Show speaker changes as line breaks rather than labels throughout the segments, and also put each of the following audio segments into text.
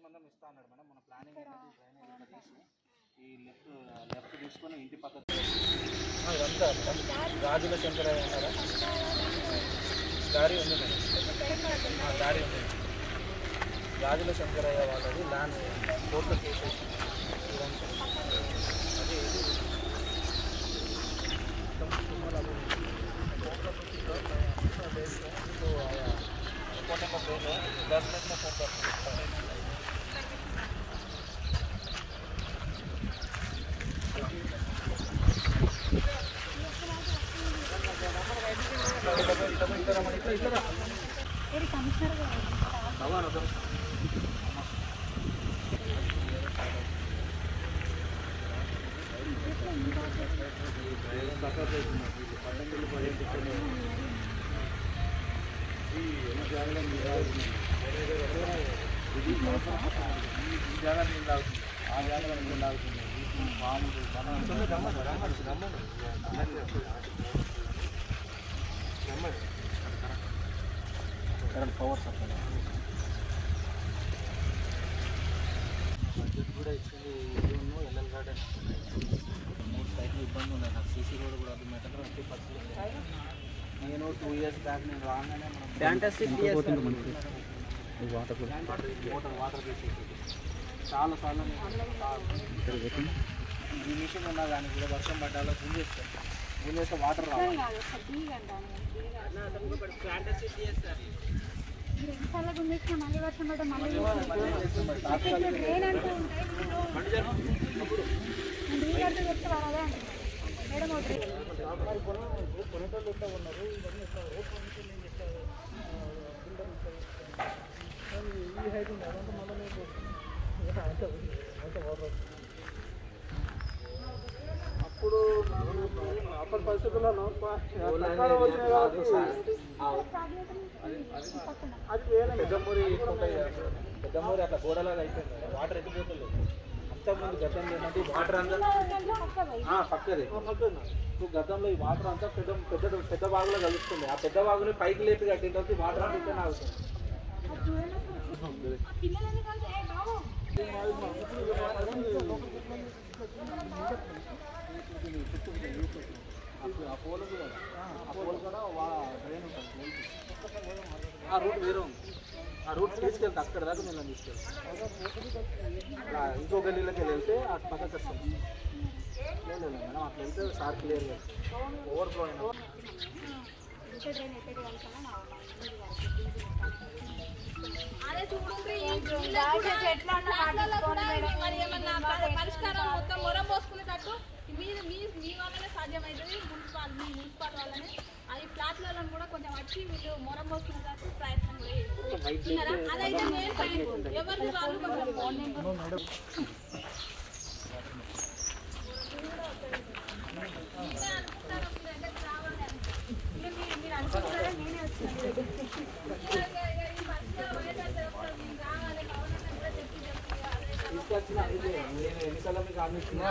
మందం ఇస్తా అన్నాడు మేడం మన ప్లానింగ్ ఏంటంటే ఈ డ్రైనేజ్ ఇట్లా తీసి ఈ లెఫ్ట్ లెఫ్ట్ తీసుకొని ఇంటి పక్కన ఆ, ఇదంతా మేడం రాజుల శంకరయ్య ఉన్నారా దారి ఉంది మేడం ఆ, దారి ఉంది రాజుల శంకరయ్య వాళ్ళది ల్యాండ్ కోర్టు కేసెస్ ఇదంతా అదే ఇది మొత్తం తుమ్మల అవి तो आया फोन नंबर दे दो दस मिनट में फोन कर ఈ జాగా నీళ్ళు తాగుతుంది ఆ జాగాలో నీళ్ళు తాగుతుంది పాములు మనం రమ్మని రమ్మని రమ్మని రమ్మని కరెంట్ పవర్ సప్లై బడ్జెట్ కూడా ఇచ్చింది ఇల్లు ఎల్ఎల్ గార్డెన్ మూడు సైట్లు ఇబ్బంది ఉంది నాకు సీసీ రోడ్ కూడా అది మెటల్ వచ్చి పరిస్థితి నేను టూ ఇయర్స్ బ్యాక్ నేను రాగానే మనం ఫ్యాంటసీ వాటర్ వాటర్ వాటర్ తీసేసి చాలా సార్లు నేను ఈ మిషన్ ఉన్నా కానీ కూడా వర్షం పడ్డాలో గుంజ చేస్తాను గుంజ చేస్తే వాటర్ రావాలి
మళ్ళీ వర్షం పడ్డ మళ్ళీ ట్రైన్ అంటూ ఉంటాయి నేను కడితే చెప్తే వాళ్ళదే అంటున్నారు మేడం ఒకటి
కొనేటోళ్ళు ఎట్లా ఉన్నారు ఇవన్నీ ఎట్లా రోడ్ నేను ఎట్లా ఈ హైట్ ఉంది అదంతా మళ్ళీ నేను అంత అంత వాటర్ అప్పుడు అప్పటి పరిస్థితుల్లో సర్కారు వచ్చినాయి కాబట్టి అది వేరే పెద్దమూరి ఉంటాయి కదా సార్. పెద్దమూరి అట్లా గోడలాగా అయిపోయింది కదా, వాటర్ ఎత్తిపోతుంది అంతకుముందు గతంలో ఏంటంటే ఈ వాటర్ అంతా ఆ, పక్కది ఇప్పుడు గతంలో ఈ వాటర్ అంతా పెద్ద పెద్ద పెద్ద బాగులో కలుస్తుంది ఆ పెద్ద బాగుని పైకి లేపి కట్టిన తర్వాత ఈ వాటర్ అంతా ఇక్కడ ఆగుతుంది
పిల్లలు ఎందుకంటే ఏ బాబు
ఆ పోల్ కూడా ఆ పోల్ కూడా డ్రైన్ ఉంటుంది ఆ రూట్ వేరే ఉంది ఆ రూట్ తీసుకెళ్తే అక్కడ దాకా నేను తీసుకెళ్తాను అలా ఇంకో గల్లీలోకి వెళ్ళి వెళ్తే అటు పక్కకి వస్తుంది లేదు లేదు మేడం అట్లా వెళ్తే సార్ క్లియర్గా ఓవర్ ఫ్లో అయినా
ఇంత ట్రైన్ ఎక్కడికి వెళ్తానో నా
అదే చూడండి ఈ ప్లాట్లలో కూడా మరి ఏమన్నా ప- పరిష్కారం మొత్తం మొరం పోసుకునేటట్టు మీరు మీ మీ వల్లనే సాధ్యమవుతుంది మున్సిపాల్ మీ మున్సిపాల్ వల్లనే అది ప్లాట్లలో కూడా కొంచెం వచ్చి వీళ్ళు మొరం పోసుకునేటట్టు ప్రయత్నం కూడా చేయండి. విన్నారా? అదైతే మెయిన్ పాయింట్ ఎవరిది వాళ్ళు కొంచెం ఫోన్ నెంబర్ మీరే అనుకుంటారు మీ దగ్గరికి రావాలి అని.
మీరు మీరు- మీరు అనుకుంటున్నారా నేనే వచ్చాను
ఈ పరిష్కారం అయ్యేటట్టు ఒకసారి మీరు రావాలి గవర్నమెంట్ కూడా చెప్పి చెప్పి అదే
తీసుకొచ్చిన ఇది నేను ఎన్నిసార్లు మీకు అందిస్తున్నా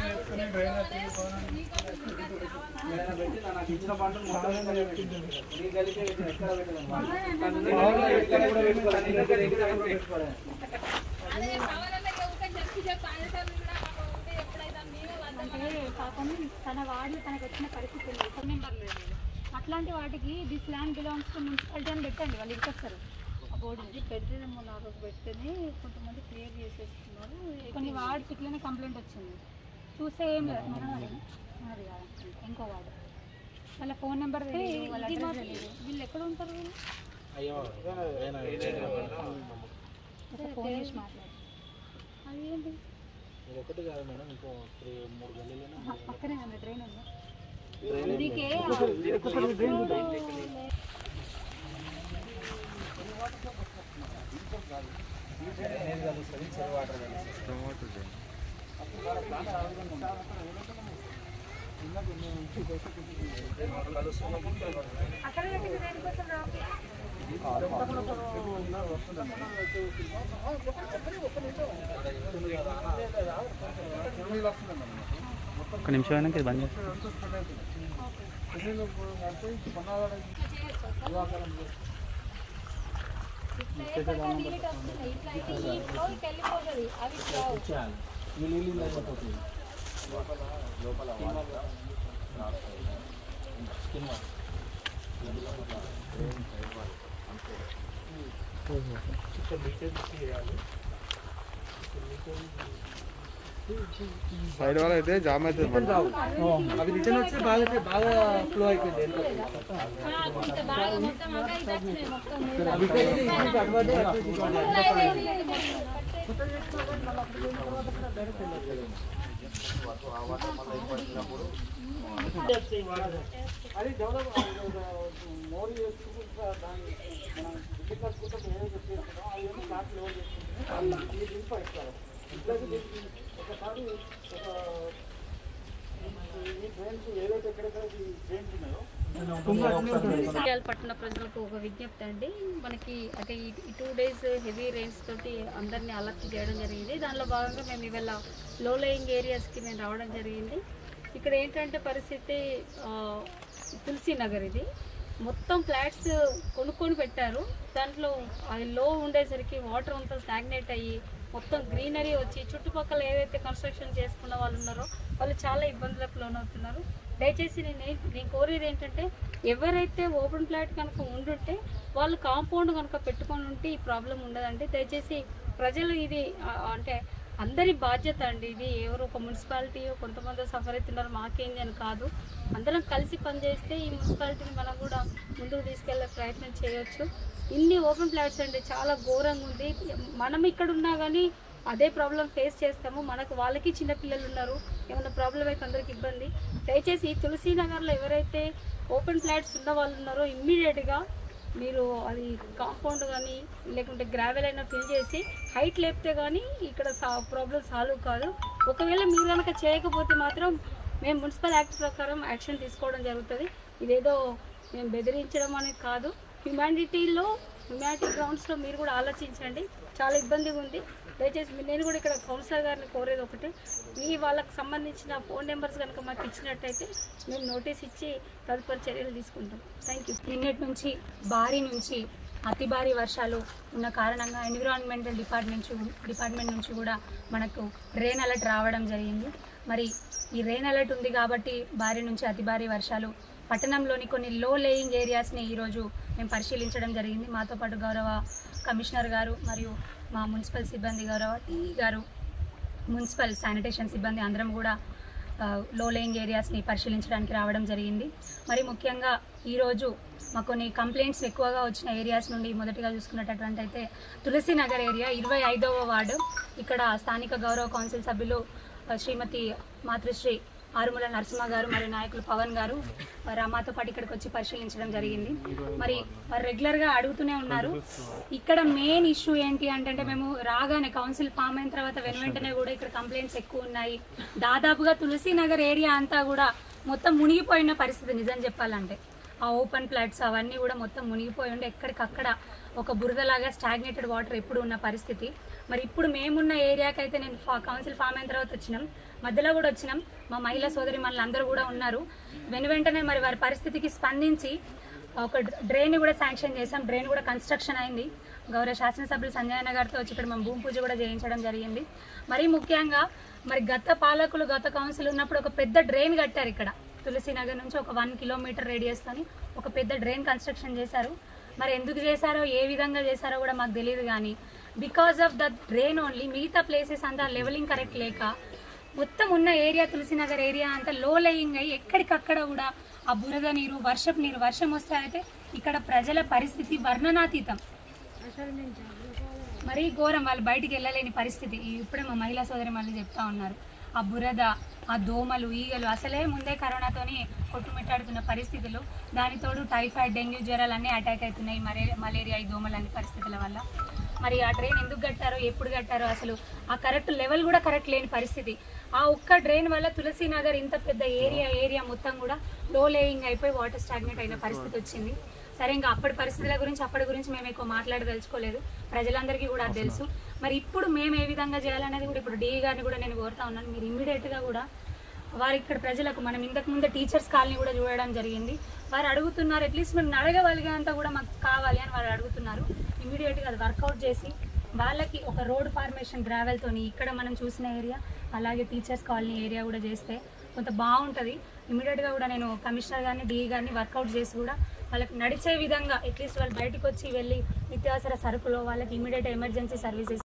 ఏదైనా పెట్టి నా- నాకు ఇచ్చిన పంటలు మొత్తం ఇక్కడే పెట్టింది. నీ గలికే పెట్టిన ఎక్కడ పెట్టలేదు ఎక్కడ కూడా పెట్టుకోలేదు. నీ దగ్గర ఎక్కడ కూడా పెట్టుకోలేదు.
అదే కావాలన్నా ఊరికే చెప్పి చెప్పి ఆయన కూడా ఉంటే ఎప్పుడైతే మీరే వద్దాం
అంటే పాపం తన వార్డు తనకు వచ్చిన పరిస్థితి ఉంది ఫోన్ నెంబర్ లేదు అట్లాంటి వాటికి this land belongs to municipality అని పెట్టండి వాళ్ళు ఇంకొస్తారు ఆ బోర్డు
పెడితే మొన్న ఆ రోజు పెడితేనే కొంతమంది క్లియర్ చేసేస్తున్నారు
కొన్ని వార్డ్స్ ఇట్లనే కంప్లైంట్ వచ్చింది చూస్తే ఏం లేదు మన వాడే. మనది కాదనుకుంటా ఇంకో వార్డు వాళ్ళ ఫోన్ నెంబర్ తెలియదు వాళ్ళ అడ్రస్ తెలియదు
వీళ్ళు ఎక్కడ ఉంటారు వీళ్ళు
అయ్యో ఏదైనా- ఏదైనా
ఒకసారి ఫోన్ చేసి మాట్లాడు
అది ఏంటి
ఇది ఒకటి కాదు మేడం ఇంకో త్రీ మూడు గల్లీలోనే
ఆ, పక్కనే ఉంది ట్రైన్ ఉంది
దీనికే
నేను కలుస్తుంది చెరువు వాటర్ కలుస్తుంది అప్పుడు వాళ్ళ ప్లాన్ ఆ విధంగా ఉంది. చిన్నది ఉంది, నుంచి బయటకు ఉంటుంది. కలుస్తున్నప్పుడు
అక్కడ పెట్టిన ట్రైన్ కోసం రావాలి
ఒక నిమిషం అయినాక ఇది బంద్ చేస్తాను
వేసాక నీట్ వస్తున్నాయి ఇట్లా అయితే ఈ ఫ్లోకి వెళ్ళిపోతుంది అవి రావు
చేయాలి ఈ నీళ్ళు ఇలా అయిపోతుంది స్కిన్
సైడ్ వల్ల అయితే జామ్ అవుతుంది
అవి రిటర్న్ వచ్చి బాగా బాగా ఫ్లో అయిపోయింది
ఆ, కొంత బాగా మొత్తం అంతా ఇది వచ్చినాయి మొత్తం మీద.
అవి ఇటు అటువైతే అటు ఇటు అటు. అది డెవలప్ మోడీ చేసుకుంటా దాన్ని మనం వికెట్ కట్టుకుంటే ఏదైతే చేసుకుంటాం అవన్నీ క్లాస్ లెవెల్ చేసుకుంటే ఈ దింప ఇస్తారు ఇట్లకి దీనికి ఒకసారి ఒక ఈ ట్రైన్స్ ఏదైతే ఎక్కడెక్కడ ఈ ట్రైన్స్ ఉన్నాయో
నంద్యాల పట్టణ ప్రజలకు ఒక విజ్ఞప్తి అండి మనకి అంటే ఈ ఈ టూ డేస్ హెవీ రెయిన్స్ తోటి అందరినీ అలర్ట్ చేయడం జరిగింది దానిలో భాగంగా మేము ఇవాళ లో లేయింగ్ ఏరియాస్కి మేము రావడం జరిగింది ఇక్కడ ఏంటంటే పరిస్థితి ఆ, తులసి నగర్ ఇది మొత్తం ఫ్లాట్స్ కొనుక్కొని పెట్టారు దాంట్లో అది లో ఉండేసరికి వాటర్ అంతా స్టాగ్నేట్ అయ్యి మొత్తం గ్రీనరీ వచ్చి చుట్టుపక్కల ఏదైతే కన్స్ట్రక్షన్ చేసుకున్న వాళ్ళు ఉన్నారో వాళ్ళు చాలా ఇబ్బందులకు లోనవుతున్నారు దయచేసి నేను ఏ- నేను కోరేది ఏంటంటే ఎవరైతే ఓపెన్ ఫ్లాట్ కనుక ఉండుంటే వాళ్ళు కాంపౌండ్ కనుక పెట్టుకొని ఉంటే ఈ ప్రాబ్లం ఉండదండి దయచేసి ప్రజలు ఇది ఆ, అంటే అందరి బాధ్యత అండి ఇది ఎవరు ఒక మున్సిపాలిటీ కొంతమంది సఫర్ అవుతున్నారు మాకేంది అని కాదు అందరం కలిసి పనిచేస్తే ఈ మున్సిపాలిటీని మనం కూడా ముందుకు తీసుకెళ్లే ప్రయత్నం చేయొచ్చు ఇన్ని ఓపెన్ ఫ్లాట్స్ అండి చాలా ఘోరంగా ఉంది మనం ఇక్కడ ఉన్నా కానీ అదే ప్రాబ్లం ఫేస్ చేస్తాము మనకు వాళ్ళకి చిన్న పిల్లలు ఉన్నారు ఏమైనా ప్రాబ్లం అయితే అందరికి ఇబ్బంది దయచేసి ఈ తులసి నగర్లో ఎవరైతే ఓపెన్ ఫ్లాట్స్ ఉన్న వాళ్ళు ఉన్నారో ఇమ్మీడియట్గా మీరు అది కాంపౌండ్ కానీ లేకుంటే గ్రావెల్ అయినా ఫిల్ చేసి హైట్ లేపితే కానీ ఇక్కడ సా ప్రాబ్లం సాల్వ్ కాదు ఒకవేళ మీరు కనుక చేయకపోతే మాత్రం మేము మున్సిపల్ యాక్ట్ ప్రకారం యాక్షన్ తీసుకోవడం జరుగుతుంది ఇదేదో మేము బెదిరించడం అనేది కాదు హ్యుమానిటీలో హ్యుమానిటీ గ్రౌండ్స్లో మీరు కూడా ఆలోచించండి చాలా ఇబ్బందిగా ఉంది దయచేసి మీ- నేను కూడా ఇక్కడ కౌన్సిలర్ గారిని కోరేది ఒకటే మీ వాళ్ళకి సంబంధించిన ఫోన్ నెంబర్స్ కనుక మాకు ఇచ్చినట్టయితే మేము నోటీస్ ఇచ్చి తదుపరి చర్యలు తీసుకుంటాం థ్యాంక్ యూ
నిన్నటి నుంచి భారీ నుంచి అతి భారీ వర్షాలు ఉన్న కారణంగా ఎన్విరాన్మెంటల్ డిపార్ట్మెంట్ చు- డిపార్ట్మెంట్ నుంచి కూడా మనకు రెయిన్ అలర్ట్ రావడం జరిగింది మరి ఈ రెయిన్ అలర్ట్ ఉంది కాబట్టి భారీ నుంచి అతి భారీ వర్షాలు పట్టణంలోని కొన్ని లో లేయింగ్ ఏరియాస్ని ఈరోజు మేము పరిశీలించడం జరిగింది మాతో పాటు గౌరవ కమిషనర్ గారు మరియు మా మున్సిపల్ సిబ్బంది గౌరవ టీఈ గారు మున్సిపల్ శానిటేషన్ సిబ్బంది అందరం కూడా ఆ, లో లేయింగ్ ఏరియాస్ని పరిశీలించడానికి రావడం జరిగింది మరి ముఖ్యంగా ఈరోజు మాకు కొన్ని కంప్లైంట్స్ ఎక్కువగా వచ్చిన ఏరియాస్ నుండి మొదటిగా చూసుకున్నటువంటి అయితే తులసి నగర్ ఏరియా ఇరవై ఐదవ వార్డు ఇక్కడ స్థానిక గౌరవ కౌన్సిల్ సభ్యులు ఆ, శ్రీమతి మాతృశ్రీ ఆరుమల నరసింహ గారు మరియు నాయకులు పవన్ గారు వారు మాతో పాటు ఇక్కడికి వచ్చి పరిశీలించడం జరిగింది మరి వారు రెగ్యులర్గా అడుగుతూనే ఉన్నారు ఇక్కడ మెయిన్ ఇష్యూ ఏంటి అంటే మేము రాగానే కౌన్సిల్ ఫామ్ అయిన తర్వాత వెను వెంటనే కూడా ఇక్కడ కంప్లైంట్స్ ఎక్కువ ఉన్నాయి దాదాపుగా తులసి నగర్ ఏరియా అంతా కూడా మొత్తం మునిగిపోయిన పరిస్థితి నిజం చెప్పాలంటే ఆ ఓపెన్ ప్లాట్స్ అవన్నీ కూడా మొత్తం మునిగిపోయి ఉండి ఎక్కడికక్కడ ఒక బురదలాగా స్టాగ్నేటెడ్ వాటర్ ఎప్పుడు ఉన్న పరిస్థితి మరి ఇప్పుడు మేమున్న ఏరియాకి అయితే నేను ఫా- కౌన్సిల్ ఫామ్ అయిన తర్వాత వచ్చినాం మధ్యలో కూడా వచ్చినాం మా మహిళా సోదరి మనలు అందరూ కూడా ఉన్నారు వెను వెంటనే మరి వారి పరిస్థితికి స్పందించి ఒక డ్రైన్ కూడా శాంక్షన్ చేసాం డ్రైన్ కూడా కన్స్ట్రక్షన్ అయింది గౌరవ శాసనసభ్యులు సంజయన గారితో వచ్చి ఇక్కడ మేము భూమి పూజ కూడా చేయించడం జరిగింది మరీ ముఖ్యంగా మరి గత పాలకులు గత కౌన్సిల్ ఉన్నప్పుడు ఒక పెద్ద డ్రైన్ కట్టారు ఇక్కడ తులసి నగర్ నుంచి ఒక వన్ కిలోమీటర్ రేడియస్తోని ఒక పెద్ద డ్రైన్ కన్స్ట్రక్షన్ చేశారు మరి ఎందుకు చేశారో ఏ విధంగా చేశారో కూడా మాకు తెలియదు కానీ because of the drain only మిగతా ప్లేసెస్ అంతా లెవెలింగ్ కరెక్ట్ లేక మొత్తం ఉన్న ఏరియా తులసినగర్ ఏరియా అంతా లో లేయింగ్ అయ్యి ఎక్కడికక్కడ కూడా ఆ బురద నీరు వర్షపు నీరు వర్షం వస్తే అయితే ఇక్కడ ప్రజల పరిస్థితి వర్ణనాతీతం మరీ ఘోరం వాళ్ళు బయటికి వెళ్ళలేని పరిస్థితి ఈ ఇప్పుడే మా మహిళా సోదరి మళ్ళీ చెప్తా ఉన్నారు ఆ బురద ఆ దోమలు ఈగలు అసలే ముందే కరోనాతోని కొట్టుమిట్టాడుతున్న పరిస్థితులు దానితోడు టైఫాయిడ్ డెంగ్యూ జ్వరాలు అన్నీ అటాక్ అవుతున్నాయి మరే మలేరియా ఈ దోమలు అన్ని పరిస్థితుల వల్ల మరి ఆ డ్రైన్ ఎందుకు కట్టారో ఎప్పుడు కట్టారో అసలు ఆ కరెక్ట్ లెవెల్ కూడా కరెక్ట్ లేని పరిస్థితి ఆ ఒక్క డ్రైన్ వల్ల తులసి నగర్ ఇంత పెద్ద ఏరియా ఏరియా మొత్తం కూడా లో లేయింగ్ అయిపోయి వాటర్ స్టాగ్నేట్ అయిన పరిస్థితి వచ్చింది సరే ఇంకా అప్పటి పరిస్థితుల గురించి అప్పటి గురించి మేము ఎక్కువ మాట్లాడదలుచుకోలేదు ప్రజలందరికీ కూడా అది తెలుసు మరి ఇప్పుడు మేము ఏ విధంగా చేయాలనేది కూడా ఇప్పుడు డిఈ గారిని కూడా నేను కోరుతా ఉన్నాను మీరు ఇమ్మీడియట్గా కూడా వారి ఇక్కడ ప్రజలకు మనం ఇంతకు ముందే టీచర్స్ కాలనీ కూడా చూడడం జరిగింది వారు అడుగుతున్నారు అట్లీస్ట్ మేము నడగగలిగేంత కూడా మాకు కావాలి అని వారు అడుగుతున్నారు ఇమీడియట్గా అది వర్కౌట్ చేసి వాళ్ళకి ఒక రోడ్ ఫార్మేషన్ గ్రావెల్తోని ఇక్కడ మనం చూసిన ఏరియా అలాగే టీచర్స్ కాలనీ ఏరియా కూడా చేస్తే కొంత బాగుంటుంది ఇమీడియట్గా కూడా నేను కమిషనర్ గారిని డిఈ గారిని వర్కౌట్ చేసి కూడా వాళ్ళకి నడిచే విధంగా అట్లీస్ట్ వాళ్ళు బయటకు వచ్చి వెళ్ళి నిత్యావసర సరుకులో వాళ్ళకి ఇమీడియట్ ఎమర్జెన్సీ సర్వీసెస్